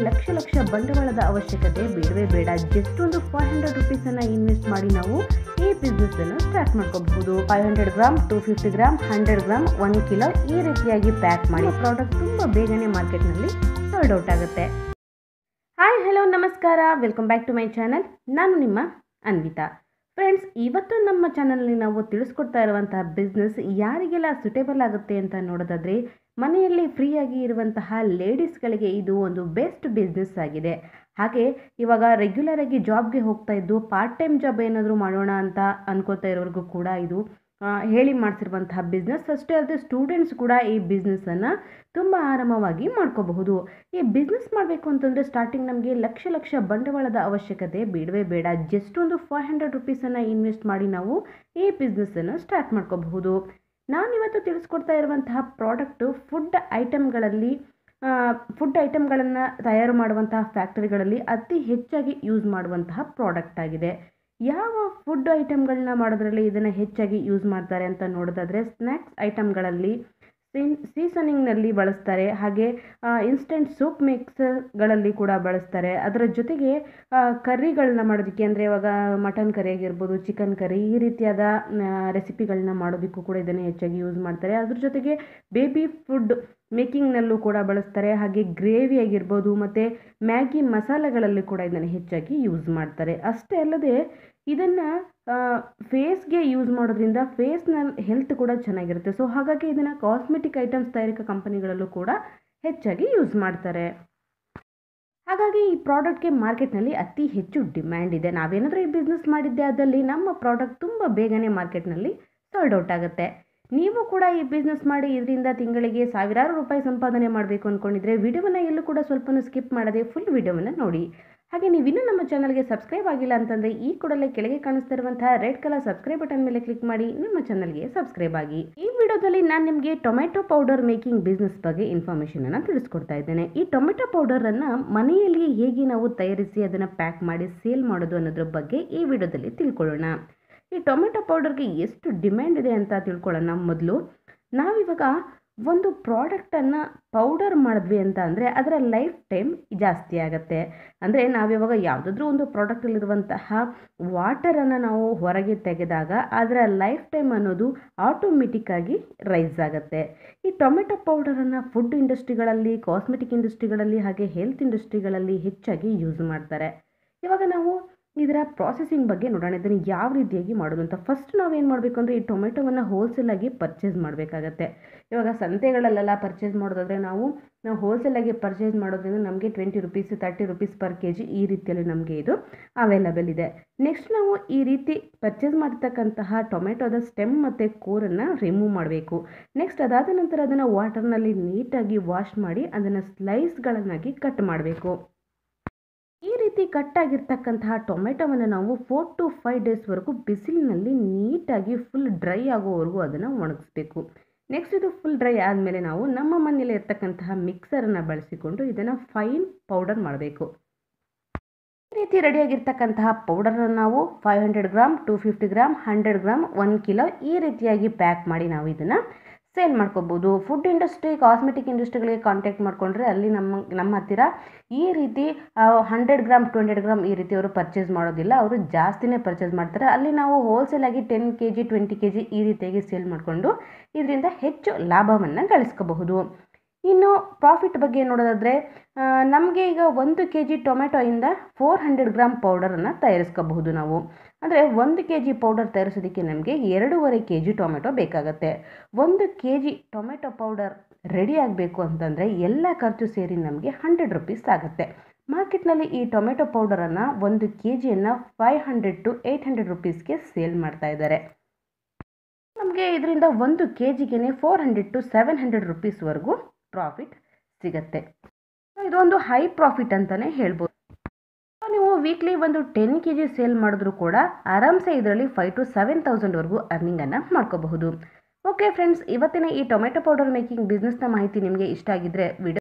ಲಕ್ಷ ಲಕ್ಷ ಬಂಡವಾಳದ ಅವಶ್ಯಕತೆ ಬೇಡವೇ ಬೇಡ ಜಸ್ಟ್ ಒಂದು ಫೈವ್ ಹಂಡ್ರೆಡ್ ರುಪೀಸನ್ನು ಇನ್ವೆಸ್ಟ್ ಮಾಡಿ ನಾವು ಈ ಬಿಸ್ನೆಸ್ಸನ್ನು ಸ್ಟಾರ್ಟ್ ಮಾಡ್ಕೋಬಹುದು five hundred gram two fifty gram hundred gram one kilo ಈ ರೀತಿಯಾಗಿ ಪ್ಯಾಕ್ ಮಾಡಿ ಪ್ರಾಡಕ್ಟ್ ತುಂಬ ಬೇಗನೆ ಮಾರ್ಕೆಟ್ನಲ್ಲಿ ಸೋಲ್ಡ್ ಔಟ್ ಆಗುತ್ತೆ ಹಾಯ್ ಹಲೋ ನಮಸ್ಕಾರ welcome back to my channel ನಾನು ನಿಮ್ಮ ಅನ್ವಿತಾ ಫ್ರೆಂಡ್ಸ್ ಇವತ್ತು ನಮ್ಮ ಚಾನಲ್ನಲ್ಲಿ ನಾವು ತಿಳಿಸ್ಕೊಡ್ತಾ ಇರುವಂತಹ ಬಿಸ್ನೆಸ್ ಯಾರಿಗೆಲ್ಲ ಸುಟೇಬಲ್ ಆಗುತ್ತೆ ಅಂತ ನೋಡೋದಾದ್ರೆ ಮನೆಯಲ್ಲಿ ಫ್ರೀಯಾಗಿ ಇರುವಂತಹ ಲೇಡೀಸ್ಗಳಿಗೆ ಇದು ಒಂದು ಬೆಸ್ಟ್ ಬಿಸ್ನೆಸ್ ಆಗಿದೆ ಹಾಗೆ ಇವಾಗ ರೆಗ್ಯುಲರ್ ಆಗಿ ಜಾಬ್ಗೆ ಹೋಗ್ತಾ ಇದ್ದು ಪಾರ್ಟ್ ಟೈಮ್ ಜಾಬ್ ಏನಾದರೂ ಮಾಡೋಣ ಅಂತ ಅನ್ಕೋತಾ ಇರೋರಿಗೂ ಕೂಡ ಇದು ಆ, ಹೇಳಿ ಮಾಡಿಸಿರುವಂತಹ ಬಿಸ್ನೆಸ್ ಅಷ್ಟೇ ಅಲ್ಲದೆ ಸ್ಟೂಡೆಂಟ್ಸ್ ಕೂಡ ಈ ಬಿಸ್ನೆಸ್ಸನ್ನು ತುಂಬ ಆರಾಮವಾಗಿ ಮಾಡ್ಕೋಬಹುದು ಈ ಬಿಸ್ನೆಸ್ ಮಾಡಬೇಕು ಅಂತಂದರೆ ಸ್ಟಾರ್ಟಿಂಗ್ ನಮಗೆ ಲಕ್ಷ ಲಕ್ಷ ಬಂಡವಾಳದ ಅವಶ್ಯಕತೆ ಬೇಡವೇ ಬೇಡ ಜಸ್ಟ್ ಒಂದು ಫೈವ್ ಹಂಡ್ರೆಡ್ ರುಪೀಸನ್ನು ಇನ್ವೆಸ್ಟ್ ಮಾಡಿ ನಾವು ಈ ಬಿಸ್ನೆಸ್ಸನ್ನು ಸ್ಟಾರ್ಟ್ ಮಾಡ್ಕೋಬಹುದು ನಾನಿವತ್ತು ತಿಳಿಸ್ಕೊಡ್ತಾ ಇರುವಂತಹ ಪ್ರಾಡಕ್ಟು ಫುಡ್ ಐಟಮ್ಗಳಲ್ಲಿ ಫುಡ್ ಐಟಮ್ಗಳನ್ನು ತಯಾರು ಮಾಡುವಂತಹ ಫ್ಯಾಕ್ಟರಿಗಳಲ್ಲಿ ಅತಿ ಹೆಚ್ಚಾಗಿ ಯೂಸ್ ಮಾಡುವಂತಹ ಪ್ರಾಡಕ್ಟ್ ಆಗಿದೆ ಯಾವ ಫುಡ್ ಐಟಮ್ಗಳನ್ನ ಮಾಡೋದ್ರಲ್ಲಿ ಇದನ್ನು ಹೆಚ್ಚಾಗಿ ಯೂಸ್ ಮಾಡ್ತಾರೆ ಅಂತ ನೋಡೋದಾದರೆ ಸ್ನ್ಯಾಕ್ಸ್ ಐಟಮ್ಗಳಲ್ಲಿ ಸಿನ್ ಸೀಸನಿಂಗ್ನಲ್ಲಿ ಬಳಸ್ತಾರೆ ಹಾಗೆ ಇನ್ಸ್ಟೆಂಟ್ ಸೂಪ್ ಮಿಕ್ಸ್ಗಳಲ್ಲಿ ಕೂಡ ಬಳಸ್ತಾರೆ ಅದರ ಜೊತೆಗೆ ಕರ್ರಿಗಳನ್ನ ಮಾಡೋದಕ್ಕೆ ಅಂದರೆ ಇವಾಗ ಮಟನ್ ಕರಿ ಆಗಿರ್ಬೋದು ಚಿಕನ್ ಕರಿ ಈ ರೀತಿಯಾದ ರೆಸಿಪಿಗಳನ್ನ ಮಾಡೋದಕ್ಕೂ ಕೂಡ ಇದನ್ನು ಹೆಚ್ಚಾಗಿ ಯೂಸ್ ಮಾಡ್ತಾರೆ ಅದ್ರ ಜೊತೆಗೆ ಬೇಬಿ ಫುಡ್ ಮೇಕಿಂಗ್ನಲ್ಲೂ ಕೂಡ ಬಳಸ್ತಾರೆ ಹಾಗೆ ಗ್ರೇವಿ ಆಗಿರ್ಬೋದು ಮತ್ತು ಮ್ಯಾಗಿ ಮಸಾಲೆಗಳಲ್ಲಿ ಕೂಡ ಇದನ್ನು ಹೆಚ್ಚಾಗಿ ಯೂಸ್ ಮಾಡ್ತಾರೆ ಅಷ್ಟೇ ಅಲ್ಲದೆ ಇದನ್ನು ಫೇಸ್ಗೆ ಯೂಸ್ ಮಾಡೋದ್ರಿಂದ ಫೇಸ್ನ ಹೆಲ್ತ್ ಕೂಡ ಚೆನ್ನಾಗಿರುತ್ತೆ ಸೊ ಹಾಗಾಗಿ ಇದನ್ನು ಕಾಸ್ಮೆಟಿಕ್ ಐಟಮ್ಸ್ ತಯಾರಿಕಾ ಕಂಪನಿಗಳಲ್ಲೂ ಕೂಡ ಹೆಚ್ಚಾಗಿ ಯೂಸ್ ಮಾಡ್ತಾರೆ ಹಾಗಾಗಿ ಈ ಪ್ರಾಡಕ್ಟ್ಗೆ ಮಾರ್ಕೆಟ್ನಲ್ಲಿ ಅತಿ ಹೆಚ್ಚು ಡಿಮ್ಯಾಂಡ್ ಇದೆ ನಾವೇನಾದರೂ ಈ ಬಿಸ್ನೆಸ್ ಮಾಡಿದ್ದೆ ಅದಲ್ಲಿ ನಮ್ಮ ಪ್ರಾಡಕ್ಟ್ ತುಂಬ ಬೇಗನೆ ಮಾರ್ಕೆಟ್ನಲ್ಲಿ ಸೋಲ್ಡ್ ಔಟ್ ಆಗುತ್ತೆ ನೀವು ಕೂಡ ಈ ಬಿಸ್ನೆಸ್ ಮಾಡಿ ಇದರಿಂದ ತಿಂಗಳಿಗೆ ಸಾವಿರಾರು ರೂಪಾಯಿ ಸಂಪಾದನೆ ಮಾಡಬೇಕು ಅಂದ್ಕೊಂಡಿದ್ರೆ ವಿಡಿಯೋವನ್ನು ಎಲ್ಲೂ ಕೂಡ ಸ್ವಲ್ಪನೂ ಸ್ಕಿಪ್ ಮಾಡದೆ ಫುಲ್ ವಿಡಿಯೋವನ್ನು ನೋಡಿ ಹಾಗೆ ನೀವು ಇನ್ನೂ ನಮ್ಮ ಚಾನಲ್ಗೆ ಸಬ್ಸ್ಕ್ರೈಬ್ ಆಗಿಲ್ಲ ಅಂತಂದರೆ ಈ ಕೂಡಲೇ ಕೆಳಗೆ ಕಾಣಿಸ್ತಿರುವಂತಹ ರೆಡ್ ಕಲರ್ ಸಬ್ಸ್ಕ್ರೈಬ್ ಬಟನ್ ಮೇಲೆ ಕ್ಲಿಕ್ ಮಾಡಿ ನಮ್ಮ ಚಾನಲ್ಗೆ ಸಬ್ಸ್ಕ್ರೈಬ್ ಆಗಿ ಈ ವಿಡಿಯೋದಲ್ಲಿ ನಾನು ನಿಮಗೆ ಟೊಮೆಟೊ ಪೌಡರ್ ಮೇಕಿಂಗ್ ಬಿಸ್ನೆಸ್ ಬಗ್ಗೆ ಇನ್ಫಾರ್ಮೇಷನ್ ಅನ್ನು ತಿಳಿಸ್ಕೊಡ್ತಾ ಇದ್ದೇನೆ ಈ ಟೊಮೆಟೊ ಪೌಡರನ್ನು ಮನೆಯಲ್ಲಿ ಹೇಗೆ ನಾವು ತಯಾರಿಸಿ ಅದನ್ನು ಪ್ಯಾಕ್ ಮಾಡಿ ಸೇಲ್ ಮಾಡೋದು ಅನ್ನೋದ್ರ ಬಗ್ಗೆ ಈ ವಿಡಿಯೋದಲ್ಲಿ ತಿಳ್ಕೊಳ್ಳೋಣ ಈ ಟೊಮೆಟೊ ಪೌಡರ್ಗೆ ಎಷ್ಟು ಡಿಮ್ಯಾಂಡ್ ಇದೆ ಅಂತ ತಿಳ್ಕೊಳ್ಳೋಣ ಮೊದಲು ನಾವಿವಾಗ ಒಂದು ಪ್ರಾಡಕ್ಟನ್ನು ಪೌಡರ್ ಮಾಡಿದ್ವಿ ಅಂತ ಅಂದರೆ ಅದರ ಲೈಫ್ ಟೈಮ್ ಜಾಸ್ತಿ ಆಗುತ್ತೆ ಅಂದರೆ ನಾವಿವಾಗ ಯಾವುದಾದ್ರೂ ಒಂದು ಪ್ರಾಡಕ್ಟಲ್ಲಿರುವಂತಹ ವಾಟರನ್ನು ನಾವು ಹೊರಗೆ ತೆಗೆದಾಗ ಅದರ ಲೈಫ್ ಟೈಮ್ ಅನ್ನೋದು ಆಟೋಮೆಟಿಕ್ಕಾಗಿ ರೈಸ್ ಆಗುತ್ತೆ ಈ ಟೊಮೆಟೊ ಪೌಡರನ್ನು ಫುಡ್ ಇಂಡಸ್ಟ್ರಿಗಳಲ್ಲಿ ಕಾಸ್ಮೆಟಿಕ್ ಇಂಡಸ್ಟ್ರಿಗಳಲ್ಲಿ ಹಾಗೆ ಹೆಲ್ತ್ ಇಂಡಸ್ಟ್ರಿಗಳಲ್ಲಿ ಹೆಚ್ಚಾಗಿ ಯೂಸ್ ಮಾಡ್ತಾರೆ ಇವಾಗ ನಾವು ಇದರ ಪ್ರಾಸೆಸಿಂಗ್ ಬಗ್ಗೆ ನೋಡೋಣ ಇದನ್ನು ಯಾವ ರೀತಿಯಾಗಿ ಮಾಡೋದು ಅಂತ ಫಸ್ಟ್ ನಾವೇನು ಮಾಡಬೇಕು ಅಂದರೆ ಈ ಟೊಮೆಟೊವನ್ನು ಹೋಲ್ಸೇಲಾಗಿ ಪರ್ಚೇಸ್ ಮಾಡಬೇಕಾಗತ್ತೆ ಇವಾಗ ಸಂತೆಗಳಲ್ಲೆಲ್ಲ ಪರ್ಚೇಸ್ ಮಾಡೋದಾದರೆ ನಾವು ನಾವು ಹೋಲ್ಸೇಲಾಗಿ ಪರ್ಚೇಸ್ ಮಾಡೋದ್ರಿಂದ ನಮಗೆ twenty rupees thirty rupees per K G ಈ ರೀತಿಯಲ್ಲಿ ನಮಗೆ ಇದು ಅವೈಲಬಲ್ ಇದೆ ನೆಕ್ಸ್ಟ್ ನಾವು ಈ ರೀತಿ ಪರ್ಚೇಸ್ ಮಾಡ್ತಕ್ಕಂತಹ ಟೊಮೆಟೊದ ಸ್ಟೆಮ್ ಮತ್ತು ಕೋರನ್ನು ರಿಮೂವ್ ಮಾಡಬೇಕು ನೆಕ್ಸ್ಟ್ ಅದಾದ ನಂತರ ಅದನ್ನು ವಾಟರ್ನಲ್ಲಿ ನೀಟಾಗಿ ವಾಶ್ ಮಾಡಿ ಅದನ್ನು ಸ್ಲೈಸ್ಗಳನ್ನಾಗಿ ಕಟ್ ಮಾಡಬೇಕು ಈ ರೀತಿ ಕಟ್ ಆಗಿರ್ತಕ್ಕಂತಹ ಟೊಮೆಟೊವನ್ನು ನಾವು ಫೋರ್ ಟು ಫೈವ್ ಡೇಸ್ವರೆಗೂ ಬಿಸಿಲಿನಲ್ಲಿ ನೀಟಾಗಿ ಫುಲ್ ಡ್ರೈ ಆಗೋವರೆಗೂ ಅದನ್ನು ಒಣಗಿಸ್ಬೇಕು ನೆಕ್ಸ್ಟ್ ಇದು ಫುಲ್ ಡ್ರೈ ಆದಮೇಲೆ ನಾವು ನಮ್ಮ ಮನೆಯಲ್ಲಿ ಇರ್ತಕ್ಕಂತಹ ಮಿಕ್ಸರನ್ನು ಬಳಸಿಕೊಂಡು ಇದನ್ನು ಫೈನ್ ಪೌಡರ್ ಮಾಡಬೇಕು ಈ ರೀತಿ ರೆಡಿಯಾಗಿರ್ತಕ್ಕಂತಹ ಪೌಡರನ್ನು ನಾವು five hundred gram two fifty gram hundred gram one kilo ಈ ರೀತಿಯಾಗಿ ಪ್ಯಾಕ್ ಮಾಡಿ ನಾವು ಇದನ್ನು ಸೇಲ್ ಮಾಡ್ಕೋಬೋದು ಫುಡ್ ಇಂಡಸ್ಟ್ರಿ ಕಾಸ್ಮೆಟಿಕ್ ಇಂಡಸ್ಟ್ರಿಗಳಿಗೆ ಕಾಂಟ್ಯಾಕ್ಟ್ ಮಾಡಿಕೊಂಡ್ರೆ ಅಲ್ಲಿ ನಮ್ಮ ನಮ್ಮ ಹತ್ತಿರ ಈ ರೀತಿ hundred gram to hundred gram ಈ ರೀತಿ ಅವರು ಪರ್ಚೇಸ್ ಮಾಡೋದಿಲ್ಲ ಅವರು ಜಾಸ್ತಿನೇ ಪರ್ಚೇಸ್ ಮಾಡ್ತಾರೆ ಅಲ್ಲಿ ನಾವು ಹೋಲ್ಸೇಲಾಗಿ ten K G twenty K G ಈ ರೀತಿಯಾಗಿ ಸೇಲ್ ಮಾಡಿಕೊಂಡು ಇದರಿಂದ ಹೆಚ್ಚು ಲಾಭವನ್ನು ಗಳಿಸ್ಕೋಬಹುದು ಇನ್ನು ಪ್ರಾಫಿಟ್ ಬಗ್ಗೆ ನೋಡೋದಾದರೆ ನಮಗೆ ಈಗ ಒಂದು ಕೆ ಜಿ ಟೊಮೆಟೊಯಿಂದ ಫೋರ್ ಹಂಡ್ರೆಡ್ ಗ್ರಾಮ್ ಪೌಡರನ್ನು ತಯಾರಿಸ್ಕೋಬಹುದು ನಾವು ಅಂದರೆ ಒಂದು ಕೆ ಜಿ ಪೌಡರ್ ತಯಾರಿಸೋದಕ್ಕೆ ನಮಗೆ ಎರಡೂವರೆ ಕೆ ಜಿ ಟೊಮೆಟೊ ಬೇಕಾಗುತ್ತೆ ಒಂದು K G tomato powder ready ಆಗಬೇಕು ಅಂತಂದರೆ ಎಲ್ಲ ಖರ್ಚು ಸೇರಿ ನಮಗೆ ಹಂಡ್ರೆಡ್ ರುಪೀಸ್ ಆಗುತ್ತೆ ಮಾರ್ಕೆಟ್ನಲ್ಲಿ ಈ ಟೊಮೆಟೊ ಪೌಡರನ್ನು ಒಂದು ಕೆ ಜಿಯನ್ನು five hundred to eight hundred ರುಪೀಸ್ಗೆ ಸೇಲ್ ಮಾಡ್ತಾ ಇದ್ದಾರೆ ನಮಗೆ ಇದರಿಂದ ಒಂದು ಕೆ ಜಿಗೆ four hundred to seven hundred ರುಪೀಸ್ವರೆಗೂ ಪ್ರಾಫಿಟ್ ಸಿಗುತ್ತೆ ಇದೊಂದು ಹೈ ಪ್ರಾಫಿಟ್ ಅಂತಲೇ ಹೇಳ್ಬೋದು ನೀವು ವೀಕ್ಲಿ ಒಂದು ಟೆನ್ ಕೆ ಜಿ ಸೇಲ್ ಮಾಡಿದ್ರು ಕೂಡ ಆರಾಮ್ಸೆ ಇದರಲ್ಲಿ ಫೈವ್ ಟು ಸೆವೆನ್ ತೌಸಂಡ್ವರೆಗೂ ಅರ್ನಿಂಗನ್ನು ಮಾಡ್ಕೋಬಹುದು ಓಕೆ ಫ್ರೆಂಡ್ಸ್ ಇವತ್ತಿನ ಈ ಟೊಮೆಟೊ ಪೌಡರ್ ಮೇಕಿಂಗ್ ಬಿಸ್ನೆಸ್ನ ಮಾಹಿತಿ ನಿಮಗೆ ಇಷ್ಟ ಆಗಿದ್ದರೆ ವಿಡಿಯೋ